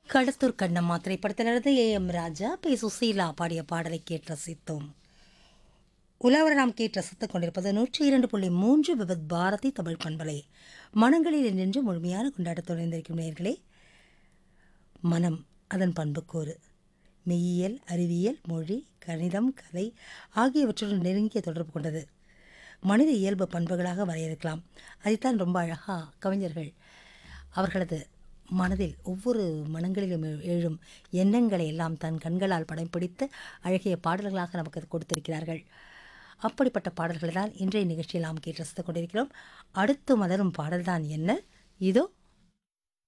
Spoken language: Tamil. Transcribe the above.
களத்தூர் கண்ணம்மா திரைப்படத்திலிருந்து A M Raja P Susheela பாடிய பாடலை கேட்டு ரசித்தோம் உலவர நாம் கேட்டு ரசித்துக் கொண்டிருப்பது நூற்றி இரண்டு புள்ளி மூன்று விபத் பாரதி தமிழ் பண்பலை மனங்களில் நின்று முழுமையான கொண்டாடத் தொடர்ந்திருக்கும் நேர்களே மனம் அதன் பண்புக்கூறு மெய்யியல் அறிவியல் மொழி கணிதம் கலை ஆகியவற்றுடன் நெருங்கிய தொடர்பு கொண்டது மனித இயல்பு பண்புகளாக வரையறுக்கலாம் அதைத்தான் ரொம்ப அழகாக கவிஞர்கள் அவர்களது மனதில் ஒவ்வொரு மனங்களிலும் எழு- எழும் எண்ணங்களை எல்லாம் தன் கண்களால் படம் பிடித்து அழகிய பாடல்களாக நமக்கு கொடுத்திருக்கிறார்கள் அப்படிப்பட்ட பாடல்களை தான் இன்றைய நிகழ்ச்சியில் நாம் கேட்டு ரசித்துக் கொண்டிருக்கிறோம் அடுத்து மலரும் பாடல்தான் என்ன இதோ